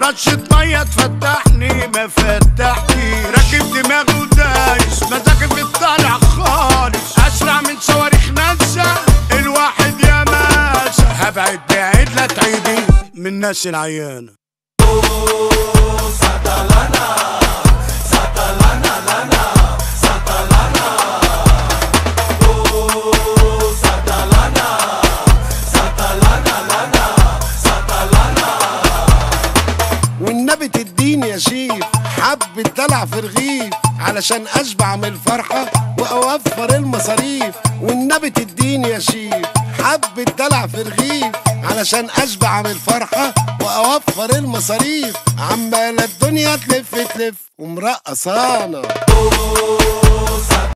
رشة مية تفتحني ما فتحتي راكب دماغي ودايس مزاجي بتطلع خالص اسرع من صواريخ ناسا الواحد يا ماسة هبعد بعيد لا تعيدي من الناس العيانة والنبي تديني يا شيف حب الدلع في رغيف علشان اشبع من الفرحة واوفر المصاريف والنبي تديني يا شيف حب الدلع في رغيف علشان اشبع من الفرحة واوفر المصاريف عمالة الدنيا تلف تلف ومرقصانا